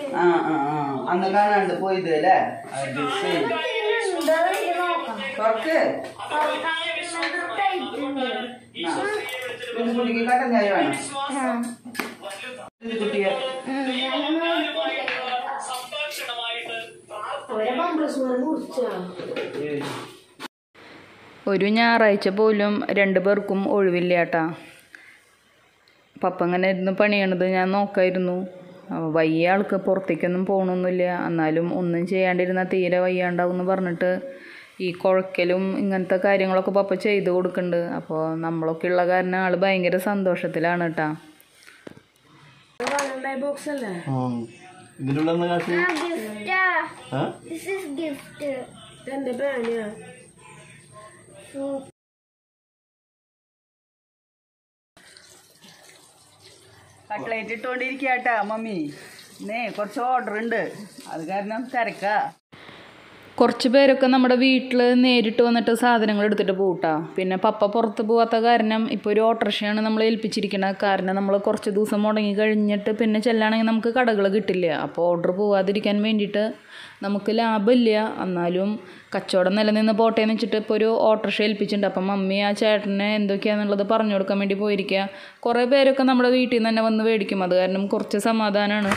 ആ ആ ആ അന്ന് കാണാണ്ട് പോയത് അല്ലേ അത് ശരി തുറക്ക് ആ. ഇത് കുട്ടിക്ക് കട്ടൻ ചായ വേണം ഇത് കുട്ടിയെ ഒരു ഞായറാഴ്ച പോലും രണ്ടു പേർക്കും ഒഴിവില്ല ഏട്ടാ പപ്പ അങ്ങനെ ഇരുന്ന് പണിയണത് ഞാൻ നോക്കായിരുന്നു അവ വയ്യ ആൾക്ക് പുറത്തേക്കൊന്നും പോകണമൊന്നുമില്ല എന്നാലും ഒന്നും ചെയ്യാണ്ടിരുന്നാൽ തീരെ വയ്യാണ്ടാവും എന്ന് പറഞ്ഞിട്ട് ഈ കുഴക്കലും ഇങ്ങനത്തെ കാര്യങ്ങളൊക്കെ പപ്പ ചെയ്ത് കൊടുക്കുന്നുണ്ട് അപ്പോൾ നമ്മളൊക്കെ ഉള്ള കാരണം ആൾ ഭയങ്കര സന്തോഷത്തിലാണ് കേട്ടാ ബോക്സ് അല്ലേ ഇതിലുള്ള കാശ് ആ? എന്റെ പേനയാ കട്ട്ലേറ്റ് ഇട്ടുകൊണ്ടിരിക്കട്ടാ മമ്മി നേ കുറച്ച് ഓർഡർ ഉണ്ട് അത് കാരണം തിരക്കാ കുറച്ച് പേരൊക്കെ നമ്മുടെ വീട്ടിൽ നേരിട്ട് വന്നിട്ട് സാധനങ്ങൾ എടുത്തിട്ട് പോകട്ടാ പിന്നെ പപ്പ പുറത്ത് പോകാത്ത കാരണം ഇപ്പോൾ ഒരു ഓട്ടോറിക്ഷയാണ് നമ്മൾ ഏൽപ്പിച്ചിരിക്കുന്നത് കാരണം നമ്മൾ കുറച്ച് ദിവസം മുടങ്ങി കഴിഞ്ഞിട്ട് പിന്നെ ചെല്ലുകയാണെങ്കിൽ നമുക്ക് കടകൾ കിട്ടില്ല അപ്പോൾ ഓർഡർ പോവാതിരിക്കാൻ വേണ്ടിയിട്ട് നമുക്ക് ലാഭമില്ല എന്നാലും കച്ചവടം നിലനിന്ന് പോട്ടെ എന്ന് വെച്ചിട്ട് ഇപ്പോൾ ഒരു ഓട്ടോറിക്ഷ ഏൽപ്പിച്ചിട്ടുണ്ട് അപ്പം മമ്മി ആ ചേട്ടനെ എന്തൊക്കെയാണെന്നുള്ളത് പറഞ്ഞു കൊടുക്കാൻ വേണ്ടി പോയിരിക്കുക കുറേ പേരൊക്കെ നമ്മുടെ വീട്ടിൽ നിന്ന് തന്നെ വന്ന് മേടിക്കും അത് കാരണം കുറച്ച് സമാധാനമാണ്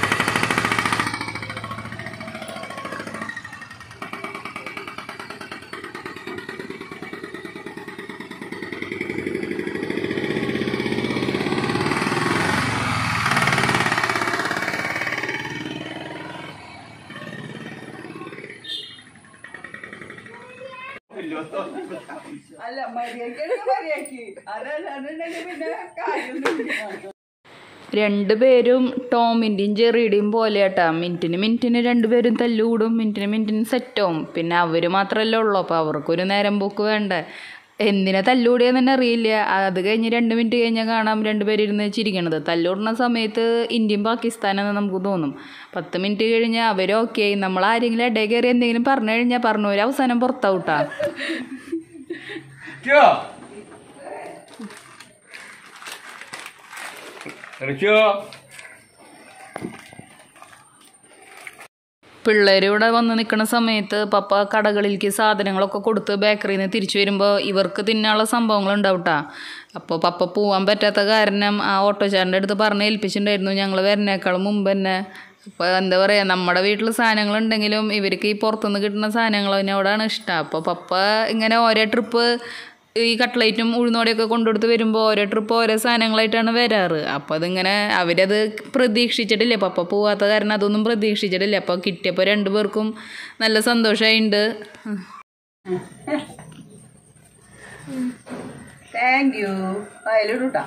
അല്ല മര്യാദക്ക് മര്യാദക്ക് അതല്ലാന്നുണ്ടെങ്കിൽ പിന്നെ കാര്യമൊന്നുമില്ല രണ്ടുപേരും ടോമിൻ്റെയും ജെറിയുടെയും പോലെ കേട്ടാ മിനിറ്റിന് മിനിറ്റിന് രണ്ടുപേരും തല്ലുകൂടും മിനിറ്റിന് മിനിറ്റിന് സെറ്റാവും പിന്നെ അവർ മാത്രമല്ലേ ഉള്ളൂ അപ്പോൾ അവർക്കൊരു നേരം പോക്ക് വേണ്ടേ എന്തിനാ തല്ലുകൂടിയെന്ന് തന്നെ അറിയില്ല അത് കഴിഞ്ഞ് രണ്ട് മിനിറ്റ് കഴിഞ്ഞാൽ കാണാം രണ്ടുപേരും ഇരുന്ന് ചിരിക്കണത് തല്ലുകൂടുന്ന സമയത്ത് ഇന്ത്യയും പാകിസ്ഥാനെന്ന് നമുക്ക് തോന്നും പത്ത് മിനിറ്റ് കഴിഞ്ഞാൽ അവർ ഓക്കെ നമ്മൾ ആരെങ്കിലും ഇടയിൽ കയറി എന്തെങ്കിലും പറഞ്ഞു കഴിഞ്ഞാൽ പറഞ്ഞു ഒരു അവസാനം പുറത്താവൂട്ടാ റിച്ചോ റിച്ചോ പിള്ളേർ ഇവിടെ വന്ന് നിൽക്കുന്ന സമയത്ത് പപ്പ കടകളിലേക്ക് സാധനങ്ങളൊക്കെ കൊടുത്ത് ബേക്കറിയിൽ നിന്ന് തിരിച്ചു വരുമ്പോൾ ഇവർക്ക് തിന്നാനുള്ള സംഭവങ്ങൾ ഉണ്ടാവട്ടാ അപ്പോൾ പപ്പ പോവാൻ പറ്റാത്ത കാരണം ആ ഓട്ടോചാരൻ്റെ അടുത്ത് പറഞ്ഞ് ഏൽപ്പിച്ചിട്ടുണ്ടായിരുന്നു ഞങ്ങൾ വരുന്നേക്കാളും മുമ്പ് തന്നെ അപ്പോൾ എന്താ പറയുക നമ്മുടെ വീട്ടിൽ സാധനങ്ങളുണ്ടെങ്കിലും ഇവർക്ക് ഈ പുറത്തുനിന്ന് കിട്ടുന്ന സാധനങ്ങൾ അതിനോടാണ് ഇഷ്ടം അപ്പോൾ പപ്പ ഇങ്ങനെ ഓരോ ട്രിപ്പ് ഈ കട്ട്ലേറ്റും ഉഴുന്നോടെയൊക്കെ കൊണ്ടുകൊടുത്ത് വരുമ്പോൾ ഓരോ ട്രിപ്പ് ഓരോ സാധനങ്ങളായിട്ടാണ് വരാറ് അപ്പോൾ അതിങ്ങനെ അവരത് പ്രതീക്ഷിച്ചിട്ടില്ല പപ്പ പോവാത്ത കാരണം അതൊന്നും പ്രതീക്ഷിച്ചിട്ടില്ല അപ്പോൾ കിട്ടിയപ്പോൾ രണ്ടുപേർക്കും നല്ല സന്തോഷമായിട്ടുണ്ട് താങ്ക് യു അതിലിടൂട്ടാ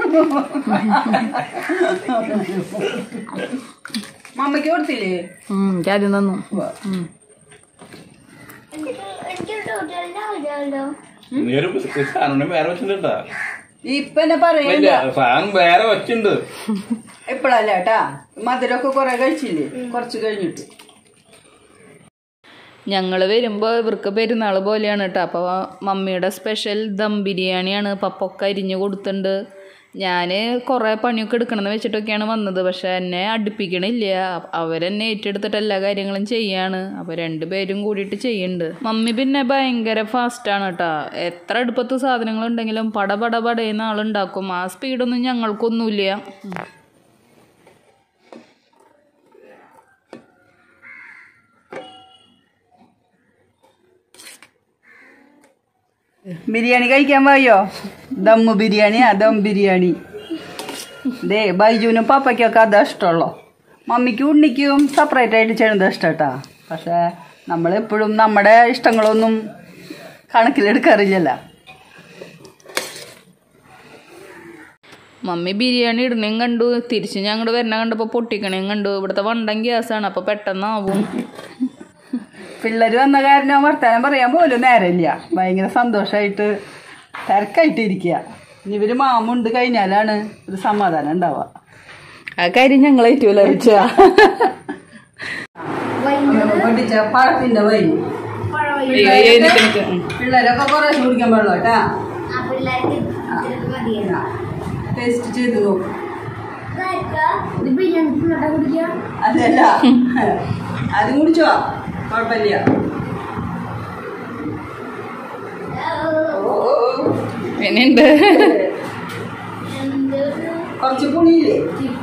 മമ്മയ്ക്ക് കൊടുത്തില്ലേ ആദ്യം തന്നു നീ ഒരു സാധനം വേറെ വെച്ചിട്ടുണ്ടാ ഇപ്പൊ എന്നെ പറയണ്ട ഇല്ല സാധനം വേറെ വെച്ചിട്ടുണ്ട് ഇപ്പഴല്ല കേട്ടാ മധുരമൊക്കെ കുറെ കഴിച്ചില്ലേ കുറച്ച് കഴിഞ്ഞിട്ട് ഞങ്ങൾ വരുമ്പോൾ ഇവർക്ക് പെരുന്നാൾ പോലെയാണ് കേട്ടോ അപ്പോൾ മമ്മിയുടെ സ്പെഷ്യൽ ദം ബിരിയാണിയാണ് പപ്പൊക്കെ അരിഞ്ഞ് കൊടുത്തിട്ടുണ്ട് ഞാൻ കുറേ പണിയൊക്കെ എടുക്കണമെന്ന് വെച്ചിട്ടൊക്കെയാണ് വന്നത് പക്ഷെ എന്നെ അടുപ്പിക്കണില്ല അവരെന്നെ ഏറ്റെടുത്തിട്ട് എല്ലാ കാര്യങ്ങളും ചെയ്യാണ് അപ്പോൾ രണ്ടുപേരും കൂടിയിട്ട് ചെയ്യുന്നുണ്ട് മമ്മി പിന്നെ ഭയങ്കര ഫാസ്റ്റാണ് കേട്ടോ എത്ര അടുപ്പത്ത് സാധനങ്ങളുണ്ടെങ്കിലും പട പട പടയുന്ന ആളുണ്ടാക്കും ആ സ്പീഡൊന്നും ഞങ്ങൾക്കൊന്നുമില്ല ബിരിയാണി കഴിക്കാൻ പോയോ ദമ്മ് ബിരിയാണിയാ ദം ബിരിയാണി ദേ ബൈജുവിനും പപ്പയ്ക്കൊക്കെ അതാ ഇഷ്ടമുള്ളൂ മമ്മിക്കും ഉണ്ണിക്കും സെപ്പറേറ്റ് ആയിട്ട് ചെയ്യുന്നത് ഇഷ്ടട്ടാ പക്ഷേ നമ്മളെപ്പോഴും നമ്മുടെ ഇഷ്ടങ്ങളൊന്നും കണക്കിലെടുക്കാറില്ലല്ലോ മമ്മി ബിരിയാണി ഇടണേം കണ്ടു തിരിച്ച് ഞങ്ങോട്ട് വരണ കണ്ടപ്പോൾ പൊട്ടിക്കണേം കണ്ടു ഇവിടുത്തെ വണ്ടൻ ഗ്യാസാണ് അപ്പോൾ പെട്ടെന്നാവും പിള്ളേർ വന്ന കാരണം വർത്താനം പറയാൻ പോലും നേരമില്ല ഭയങ്കര സന്തോഷമായിട്ട് തിരക്കായിട്ട് ഇരിക്കുക ഇനി ഇവര് മാമുണ്ട് കഴിഞ്ഞാലാണ് ഒരു സമാധാനം ഉണ്ടാവുക ആ കാര്യം ഞങ്ങൾ ഏറ്റവും ലഭിച്ച പൊട്ടിച്ച പഴത്തിന്റെ വൈ പിള്ളേരൊക്കെ കുറെ കുടിക്കാൻ പാടുള്ളൂ കേട്ടാ ടേസ്റ്റ് ചെയ്ത് നോക്കും അതല്ല അത് കുടിച്ചോ കുഴപ്പമില്ല പിന്നെ ഉണ്ട് കുറച്ച് പുളിയില്ലേ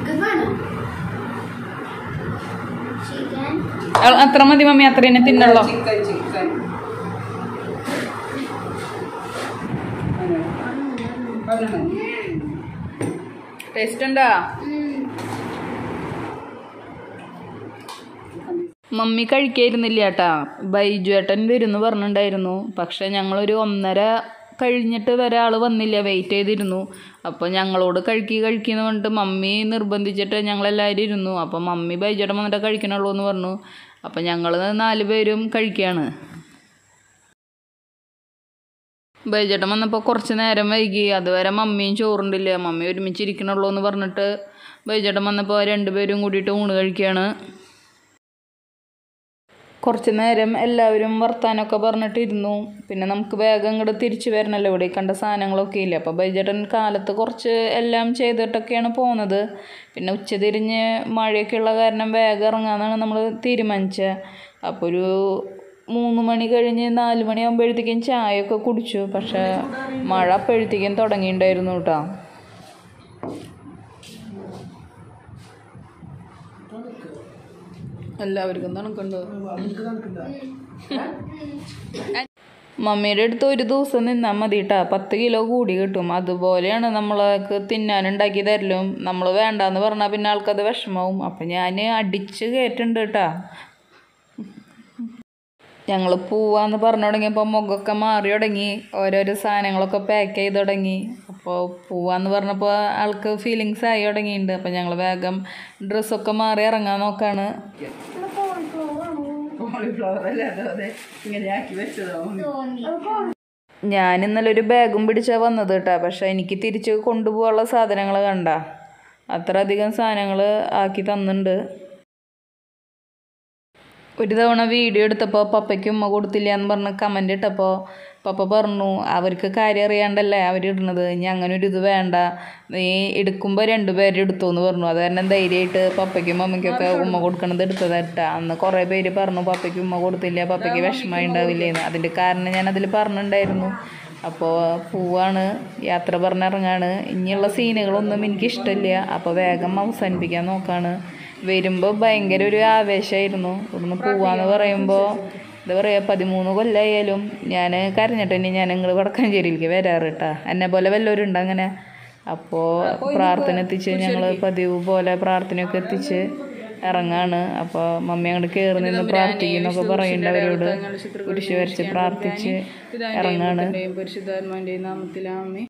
അത്ര മതി മമ്മി അത്ര തന്നെ തിന്നുള്ളൂ ചിക്കൻ ചിക്കൻ ടേസ്റ്റ് ഉണ്ടാ മമ്മി കഴിക്കായിരുന്നില്ല ഏട്ടാ ബൈജു ഏട്ടൻ വരുന്നു പറഞ്ഞിട്ടുണ്ടായിരുന്നു പക്ഷെ ഞങ്ങളൊരു ഒന്നര കഴിഞ്ഞിട്ട് വരെ ആൾ വന്നില്ല വെയിറ്റ് ചെയ്തിരുന്നു അപ്പോൾ ഞങ്ങളോട് കഴിക്കി കഴിക്കുന്നു പറഞ്ഞിട്ട് മമ്മി നിർബന്ധിച്ചിട്ട് ഞങ്ങളെല്ലാവരും ഇരുന്നു അപ്പോൾ മമ്മി ബൈജുട്ടൻ വന്നിട്ട് കഴിക്കണുള്ളൂ എന്ന് പറഞ്ഞു അപ്പോൾ ഞങ്ങൾ നാല് പേരും കഴിക്കുകയാണ് ബൈജേട്ടൻ വന്നപ്പോൾ കുറച്ച് നേരം വൈകി അതുവരെ മമ്മിയും ചോറുണ്ടില്ല മമ്മി ഒരുമിച്ച് ഇരിക്കണുള്ളൂ എന്ന് പറഞ്ഞിട്ട് ബൈജേട്ടൻ വന്നപ്പോൾ രണ്ടുപേരും കൂടിയിട്ട് ഊണ് കഴിക്കുകയാണ് കുറച്ച് നേരം എല്ലാവരും വർത്താനമൊക്കെ പറഞ്ഞിട്ട് ഇരുന്നു പിന്നെ നമുക്ക് വേഗം ഇങ്ങോട്ട് തിരിച്ചു വരണമല്ലോ ഇവിടെ ഈ കണ്ട സാധനങ്ങളൊക്കെ ഇല്ല അപ്പോൾ ബൈജേട്ടൻ കാലത്ത് കുറച്ച് എല്ലാം ചെയ്തിട്ടൊക്കെയാണ് പോകുന്നത് പിന്നെ ഉച്ചതിരിഞ്ഞ് മഴയൊക്കെ ഉള്ള കാരണം വേഗം ഇറങ്ങാമെന്നാണ് നമ്മൾ തീരുമാനിച്ചത് അപ്പോൾ ഒരു മൂന്ന് മണി കഴിഞ്ഞ് നാല് മണിയാകുമ്പോഴത്തേക്കും ചായയൊക്കെ കുടിച്ചു പക്ഷേ മഴ അപ്പോഴത്തേക്കും തുടങ്ങിയിട്ടുണ്ടായിരുന്നു കേട്ടോ എല്ലാവർക്കും തണുക്കുണ്ടോ മമ്മിയുടെ അടുത്ത് ഒരു ദിവസം നിന്നാൽ മതി കേട്ടാ പത്ത് കിലോ കൂടി കിട്ടും അതുപോലെയാണ് നമ്മളക്ക് തിന്നാനുണ്ടാക്കി തരലും നമ്മൾ വേണ്ടാന്ന് പറഞ്ഞാൽ പിന്നെ ആൾക്കത് വിഷമാവും അപ്പം ഞാൻ അടിച്ച് കയറ്റുണ്ട് കേട്ടാ ഞങ്ങൾ പോവാന്ന് പറഞ്ഞു തുടങ്ങിയപ്പോൾ മുഖമൊക്കെ മാറി തുടങ്ങി ഓരോരോ സാധനങ്ങളൊക്കെ പാക്ക് ചെയ്ത് തുടങ്ങി അപ്പോൾ പോവാന്ന് പറഞ്ഞപ്പോൾ ആൾക്ക് ഫീലിങ്സ് ആയി തുടങ്ങിയിട്ടുണ്ട് അപ്പോൾ ഞങ്ങൾ വേഗം ഡ്രസ്സൊക്കെ മാറി ഇറങ്ങാൻ നോക്കാണ് കോളിഫ്ലവർ അല്ലേ അതെ ഇങ്ങനെ ആക്കി വെച്ചതോ ഞാൻ ഇന്നലെ ഒരു ബാഗും പിടിച്ചാണ് വന്നത് കേട്ടോ പക്ഷെ എനിക്ക് തിരിച്ച് കൊണ്ടുപോകാനുള്ള സാധനങ്ങൾ കണ്ട അത്ര അധികം സാധനങ്ങൾ ആക്കി തന്നിട്ടുണ്ട് ഒരു തവണ വീഡിയോ എടുത്തപ്പോൾ പപ്പയ്ക്ക് ഉമ്മ കൊടുത്തില്ല എന്ന് പറഞ്ഞ് കമൻ്റ് ഇട്ടപ്പോൾ പപ്പ പറഞ്ഞു അവർക്ക് കാര്യം അറിയാണ്ടല്ലേ അവരിടുന്നത് ഇനി അങ്ങനെ ഒരു ഇത് വേണ്ട നീ എടുക്കുമ്പോൾ രണ്ടുപേരെ എടുത്തു എന്ന് പറഞ്ഞു അത് കാരണം ധൈര്യമായിട്ട് പപ്പയ്ക്കും മമ്മിക്കൊക്കെ ഉമ്മ കൊടുക്കണത് എടുത്തതായിട്ടാ അന്ന് കുറേ പേര് പറഞ്ഞു പപ്പയ്ക്ക് ഉമ്മ കൊടുത്തില്ല പപ്പയ്ക്ക് വിഷമമായി ഉണ്ടാവില്ലേന്ന് അതിൻ്റെ കാരണം ഞാൻ അതിൽ പറഞ്ഞിട്ടുണ്ടായിരുന്നു അപ്പോൾ പോവാണ് യാത്ര പറഞ്ഞിറങ്ങാണ് ഇനിയുള്ള സീനുകളൊന്നും എനിക്കിഷ്ടമില്ല അപ്പോൾ വേഗം അവസാനിപ്പിക്കാൻ നോക്കാണ് വരുമ്പോൾ ഭയങ്കര ഒരു ആവേശമായിരുന്നു ഇവിടുന്ന് പോവാന്ന് പറയുമ്പോൾ എന്താ പറയുക പതിമൂന്ന് കൊല്ലമായാലും ഞാൻ കരഞ്ഞിട്ട് തന്നെ ഞാൻ നിങ്ങൾ വടക്കാഞ്ചേരിയിലേക്ക് വരാറ് കേട്ടാ എന്നെ പോലെ വല്ലവരും ഉണ്ട് അങ്ങനെ അപ്പോൾ പ്രാർത്ഥന എത്തിച്ച് ഞങ്ങൾ പതിവ് പോലെ പ്രാർത്ഥനയൊക്കെ എത്തിച്ച് ഇറങ്ങാണ് അപ്പോൾ മമ്മി അങ്ങോട്ട് കയറി നിന്ന് പ്രാർത്ഥിക്കുന്നൊക്കെ പറയുന്നുണ്ട് അവരോട് കുരിശ് വരച്ച് പ്രാർത്ഥിച്ച് ഇറങ്ങാണ് പരിശുദ്ധാത്മാന്റെ നാമത്തിലാമേ